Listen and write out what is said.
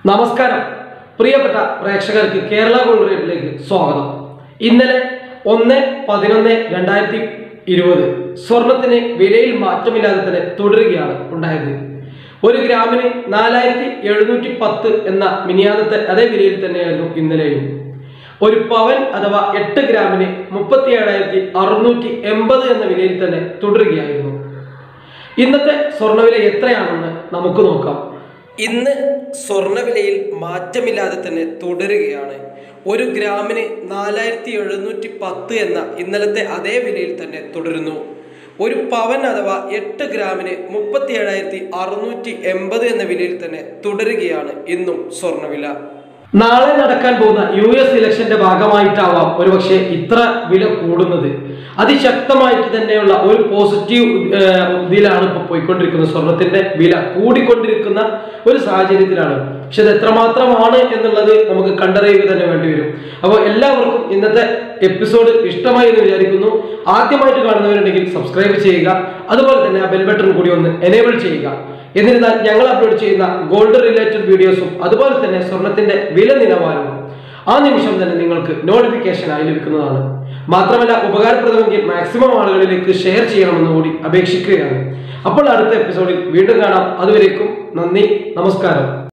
നമസ്കാരം പ്രിയപ്പെട്ട പ്രേക്ഷകർക്ക് കേരള ഗോൾഡ് റേറ്റിലേക്ക് സ്വാഗതം ഇന്നലെ ഒന്ന് പതിനൊന്ന് രണ്ടായിരത്തി ഇരുപത് സ്വർണത്തിന് വിലയിൽ മാറ്റമില്ലാതെ തന്നെ തുടരുകയാണ് ഉണ്ടായത് ഒരു ഗ്രാമിന് നാലായിരത്തി എഴുന്നൂറ്റി പത്ത് എന്ന മിനിയാന്നത്തെ അതേ വിലയിൽ തന്നെയായിരുന്നു ഇന്നലെയും ഒരു പവൻ അഥവാ എട്ട് ഗ്രാമിന് മുപ്പത്തി ഏഴായിരത്തി അറുന്നൂറ്റി എൺപത് എന്ന വിലയിൽ തന്നെ തുടരുകയായിരുന്നു ഇന്നത്തെ സ്വർണ്ണവില എത്രയാണെന്ന് നമുക്ക് നോക്കാം ഇന്ന് സ്വർണ്ണവിലയിൽ മാറ്റമില്ലാതെ തന്നെ തുടരുകയാണ് ഒരു ഗ്രാമിന് നാലായിരത്തി എഴുന്നൂറ്റി പത്ത് എന്ന ഇന്നലത്തെ അതേ വിലയിൽ തന്നെ തുടരുന്നു ഒരു പവൻ അഥവാ എട്ട് ഗ്രാമിന് മുപ്പത്തി ഏഴായിരത്തി അറുന്നൂറ്റി എൺപത് എന്ന വിലയിൽ തന്നെ തുടരുകയാണ് ഇന്നും സ്വർണ്ണവില നാളെ നടക്കാൻ പോകുന്ന യു എസ് ഇലക്ഷന്റെ ഭാഗമായിട്ടാവാം ഒരുപക്ഷെ ഇത്ര വില കൂടുന്നത് അതിശക്തമായിട്ട് തന്നെയുള്ള ഒരു പോസിറ്റീവ് ഏഹ്, ഇതിലാണ് ഇപ്പോൾ പോയിക്കൊണ്ടിരിക്കുന്നത് സ്വർണത്തിന്റെ വില കൂടിക്കൊണ്ടിരിക്കുന്ന ഒരു സാഹചര്യത്തിലാണ് പക്ഷെ അത് എത്രമാത്രമാണ് എന്നുള്ളത് നമുക്ക് കണ്ടറിയുക തന്നെ വേണ്ടി വരും അപ്പോൾ എല്ലാവർക്കും ഇന്നത്തെ എപ്പിസോഡ് ഇഷ്ടമായി എന്ന് വിചാരിക്കുന്നു ആദ്യമായിട്ട് കാണുന്നവരുണ്ടെങ്കിൽ സബ്സ്ക്രൈബ് ചെയ്യുക അതുപോലെ തന്നെ ആ ബെൽ ബട്ടൺ കൂടി ഒന്ന് എനേബിൾ ചെയ്യുക എന്നിരുന്നാൽ ഞങ്ങൾ അപ്ലോഡ് ചെയ്യുന്ന ഗോൾഡ് റിലേറ്റഡ് വീഡിയോസും അതുപോലെ തന്നെ സ്വർണത്തിന്റെ വില നിലവാരവും ആ നിമിഷം തന്നെ നിങ്ങൾക്ക് നോട്ടിഫിക്കേഷൻ ആയി ലഭിക്കുന്നതാണ് മാത്രമല്ല ഉപകാരപ്രദമെങ്കിൽ മാക്സിമം ആളുകളിലേക്ക് ഷെയർ ചെയ്യണമെന്ന് കൂടി അപേക്ഷിക്കുകയാണ് അപ്പോൾ അടുത്ത എപ്പിസോഡിൽ വീണ്ടും കാണാം അതുവരേക്കും നന്ദി നമസ്കാരം